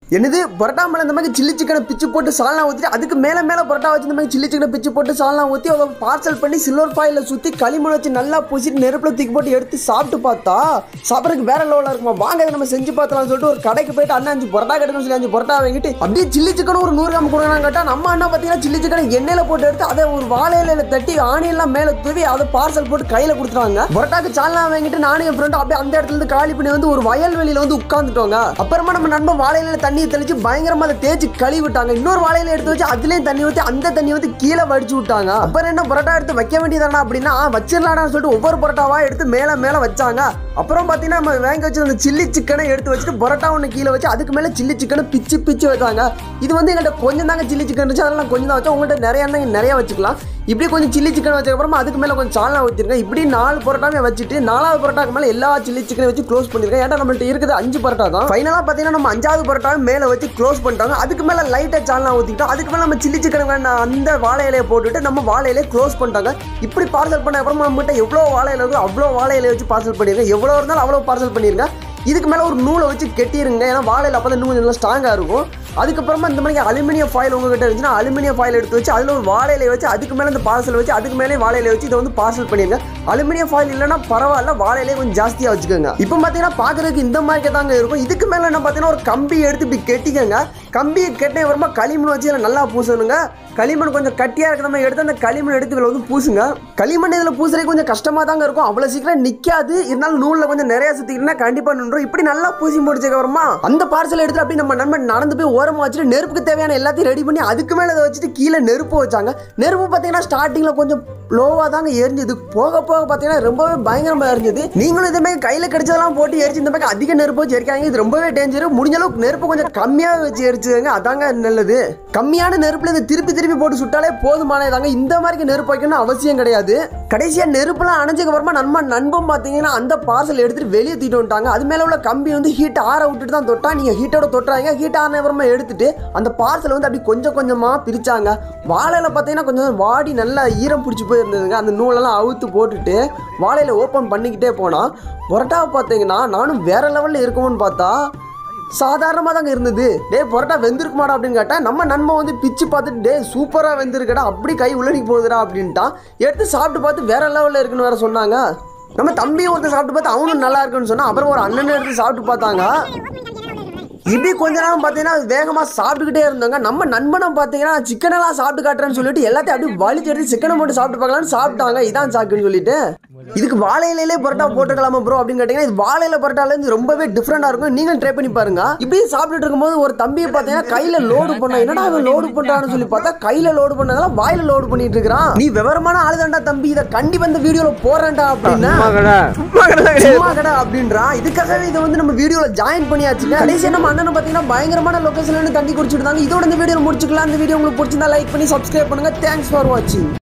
என்னது பரோட்டா மேல இந்த மாதிரி சில்லி சிக்கனை பிச்சு போட்டு சால்னா ஊற்றி அதுக்கு மேலே மேலே பரோட்டா வச்சு இந்த மாதிரி சில்லி சிக்கனை பிச்சு போட்டு சால்னா ஊற்றி அதை பார்சல் பண்ணி சில்வர் ஃபாயிலில் சுற்றி களிமண் வச்சு நல்லா பூசிட்டு நெருப்பில் தூக்கி போட்டு எடுத்து சாப்பிட்டு பார்த்தா சாப்பிட்றதுக்கு வேற லெவலில் இருக்குமா வாங்க இதை நம்ம செஞ்சு பார்த்தலாம்னு சொல்லிட்டு ஒரு கடைக்கு போயிட்டு அண்ணா அஞ்சு பரோட்டா கிடைக்கும் சொல்லி அஞ்சு பரோட்டா வாங்கிட்டு அப்படியே சில்லி சிக்கன் ஒரு நூறு கிராம் கொடுக்கணும் கேட்டால் நம்ம அண்ணா பார்த்தீங்கன்னா சில்லி சிக்கனை எண்ணெயில் போட்டு எடுத்து அதை ஒரு வாழை இலையில தட்டி ஆணியெல்லாம் மேலே தூவி அதை பார்சல் போட்டு கையில் கொடுத்துருவாங்க பரோட்டாக்கு சால்னா வாங்கிட்டு நானும் என் ஃப்ரெண்டும் அப்படியே அந்த இடத்துல இருந்து காலி பண்ணி வந்து ஒரு வயல்வெளியில வந்து உட்காந்துட்டோங்க அப்புறமா நம்ம நண்பன் வாழையில தண்ணியை தெளிச்சு பயங்கரமா அதை தேய்ச்சி கழுவி விட்டாங்க இன்னொரு வாழையில எடுத்து வச்சு அதுலயும் தண்ணி ஊற்றி அந்த தண்ணி வந்து கீழே வடிச்சு விட்டாங்க அப்புறம் என்ன பரோட்டா எடுத்து வைக்க வேண்டியதானா அப்படின்னா ஆ, வச்சிடலாம்னு சொல்லிட்டு ஒவ்வொரு பரோட்டாவா எடுத்து மேல மேல வச்சாங்க அப்புறம் பாத்தீங்கன்னா நம்ம வாங்கி வச்சு அந்த சில்லி சிக்கனை எடுத்து வச்சுட்டு பரோட்டா ஒன்று கீழே வச்சு அதுக்கு மேல சில்லி சிக்கனை பிச்சு பிச்சு வச்சாங்க இது வந்து எங்கள்கிட்ட கொஞ்சம் தாங்க சில்லி சிக்கன் இருந்துச்சு அதெல்லாம் கொஞ்சம் தான் வச்சோம் உங்கள்கிட்ட நிறைய இருந்தா நிறைய வச்சுக்கலாம் இப்படி கொஞ்சம் சில்லி சிக்கன் வச்சதுக்கப்புறமா அதுக்கு மேலே கொஞ்சம் சால்னா ஊற்றிருக்கேன் இப்படி நாலு பரோட்டாவே வச்சுட்டு நாலாவது பரோட்டாக்கு மேலே எல்லா சில்லி சிக்கனை வச்சு க்ளோஸ் பண்ணிருக்கேன் ஏன்னா நம்மள்ட்ட இருக்குது அஞ்சு பரோட்டா தான் ஃபைனலாக பார்த்தீங்கன்னா நம்ம அஞ்சாவது பரோட்டாவை மேலே வச்சு க்ளோஸ் பண்ணிட்டாங்க அதுக்கு மேலே லைட்டாக சால்னா ஊற்றிட்டோம் அதுக்கு மேலே நம்ம சில்லி சிக்கன் வேண்டாம் அந்த வாழை இலையை போட்டுட்டு நம்ம வாழை இலையை க்ளோஸ் பண்ணிட்டாங்க இப்படி பார்சல் பண்ண அப்புறமா நம்மகிட்ட எவ்வளோ வாழை இலை இருக்கோ அவ்வளோ வாழை இலையை வச்சு பார்சல் பண்ணிருக்கேன் எவ்வளோ இருந்தாலும் அவ்வளோ பார்சல் பண்ணிருங்க இதுக்கு மேலே ஒரு நூலை வச்சு கெட்டிருங்க ஏன்னா வாழையில் அப்போ தான் இன்னும் கொஞ்சம் நல்லா ஸ்ட்ராங்காக இருக்கும் அதுக்கப்புறமா இந்த மாதிரி அலுமினியம் ஃபாயில் உங்ககிட்ட இருந்துச்சுன்னா அலுமினியம் ஃபாயில் எடுத்து வச்சு அதில் ஒரு வாழையில வச்சு அதுக்கு மேலே இந்த பார்சல் வச்சு அதுக்கு மேலே வாழையில வச்சு இதை வந்து பார்சல் பண்ணிருங்க அலுமினியம் ஃபாயில் இல்லைன்னா பரவாயில்ல வாழையிலே கொஞ்சம் ஜாஸ்தியாக வச்சுக்கோங்க இப்போ பார்த்தீங்கன்னா பார்க்குறதுக்கு இந்த மாதிரி தாங்க இருக்கும் இதுக்கு மேலே என்ன பார்த்தீங்கன்னா ஒரு கம்பி எடுத்து இப்படி கெட்டிக்கங்க கம்பியை கெட்டின அப்புறமா களிமண் வச்சு இதில் நல்லா பூசணுங்க களிமண் கொஞ்சம் கட்டியாக இருக்கிற மாதிரி எடுத்து அந்த களிமண் எடுத்து இதில் வந்து பூசுங்க களிமண் இதில் பூசுறதுக்கு கொஞ்சம் கஷ்டமாக தாங்க இருக்கும் அவ்வளோ சீக்கிரம் நிற்காது இருந்தாலும் நூலில் கொஞ்சம் நிறைய சுற்றிக்கிட்டா கண்டிப்பாக நின்றும் இப்படி நல்லா பூசி முடிச்சதுக்கு அப்புறமா அந்த பார்சல் எடுத்து அப்படி நம்ம நண்பன் நடந்து போய் ஓரமாக வச்சுட்டு நெருப்புக்கு தேவையான எல்லாத்தையும் ரெடி பண்ணி அதுக்கு மேலே அதை வச்சுட்டு கீழே நெருப்பு வச்சாங்க நெருப்பு பார்த்தீங்கன்னா ஸ்டார்டிங்கில் கொஞ்சம் லோவாக தாங்க எரிஞ்சது போக போக பார்த்தீங்கன்னா ரொம்பவே பயங்கரமாக எரிஞ்சது நீங்களும் இதே மாதிரி கையில் கிடைச்சதெல்லாம் போட்டு எரிச்சு இந்த மாதிரி அதிக நெருப்பு வச்சு எரிக்காங்க இது ரொம்பவே டேஞ்சர் முடிஞ்ச அளவுக்கு நெருப்பு கொஞ்சம் கம்மியாக வச்சு எரிச்சுங்க அதாங்க நல்லது கம்மியான நெருப்புல இந்த திருப்பி திருப்பி போட்டு சுட்டாலே போதுமானதாங்க இந்த மாதிரி நெருப்பு வைக்கணும் அவசியம் கிடையாது கடைசியாக நெருப்புலாம் அணைஞ்சதுக்கு அப்புறமா நண்பன் நண்பன் பார்த்தீங்கன்னா அந்த பார்சல் எடுத்துட்டு வெளியே தூக்கிட்டு வந்துட்டாங்க அது மேலே உள்ள கம்பி வந்து ஹீட் ஆற விட்டுட்டு தான் தொட்டா நீங்கள் ஹீட்டோட தொட்டுறாங்க ஹீட் ஆன அப்புறமா எடுத்துட்டு அந்த பார்சல் வந்து அப்படி கொஞ்சம் கொஞ்சமாக பிரிச்சாங்க வாழையில பார்த்தீங்கன்னா கொஞ்சம் வாடி நல்லா ஈரம் பிடிச்சி போயிருந்ததுங்க அந்த நூலெல்லாம் அவுத்து போட்டுட்டு வாழையில ஓப்பன் பண்ணிக்கிட்டே போனால் பொரோட்டாவை பார்த்தீங்கன்னா நானும் வேற லெவலில் இருக்கும்னு பார்த்தா சாதாரணமாக தாங்க இருந்தது டே பரோட்டா வெந்திருக்குமாடா அப்படின்னு கேட்டா நம்ம நண்பன் வந்து பிச்சு பார்த்துட்டு டே சூப்பராக வெந்திருக்கடா அப்படி கை உள்ளடிக்கு போகுதுடா அப்படின்ட்டான் எடுத்து சாப்பிட்டு பார்த்து வேற லெவலில் இருக்குன்னு வேற சொன்னாங்க நம்ம தம்பியும் ஒருத்தர் சாப்பிட்டு பார்த்து அவனும் நல்லா இருக்குன்னு சொன்னா அப்புறம் ஒரு அண்ணன் எடுத்து சாப்பிட்டு பார்த்தாங்க இப்படி கொஞ்ச நேரம் பார்த்தீங்கன்னா வேகமாக சாப்பிட்டுக்கிட்டே இருந்தாங்க நம்ம நண்பனை பார்த்தீங்கன்னா சிக்கனெல்லாம் சாப்பிட்டு காட்டுறேன்னு சொல்லிட்டு எல்லாத்தையும் அப்படியே வலிச்சு எடுத்து சிக்கனை மட்டும் சாப்பிட்டு பார்க்கலாம்னு சாப்பிட்டாங்க இதான் சாக்குன்னு சொல்லிட்டு இதுக்கு வாழை இலையிலே பரோட்டா போட்டுக்கலாமா ப்ரோ அப்படின்னு கேட்டீங்கன்னா இது வாழை இலை பரோட்டால இருந்து ரொம்பவே டிஃப்ரெண்டா இருக்கும் நீங்களும் ட்ரை பண்ணி பாருங்க இப்படி சாப்பிட்டுட்டு இருக்கும்போது ஒரு தம்பியை பார்த்தீங்கன்னா கையில லோடு பண்ணா என்னடா அவன் லோடு பண்றான்னு சொல்லி பார்த்தா கையில லோடு பண்ணதெல்லாம் வாயில லோடு பண்ணிட்டு இருக்கிறான் நீ விவரமான ஆளுதான்டா தம்பி இதை கண்டிப்பா இந்த வீடியோல போறேன்டா அப்படின்னா சும்மா கடை அப்படின்றான் இதுக்காகவே இதை வந்து நம்ம வீடியோல ஜாயின் பண்ணியாச்சுங்க கடைசியா நம்ம அண்ணன் பாத்தீங்கன்னா பயங்கரமான லொகேஷன்ல தண்ணி குடிச்சிட்டு இருந்தாங்க இதோட இந்த வீடியோ முடிச்சுக்கலாம் இந்த வீடியோ உங்களுக்கு பிடிச்சிருந்தா லைக் பண்ணி சப்ஸ்கிரைப் பண்ணுங்க தேங்க்ஸ் ஃபார் வாட்சிங்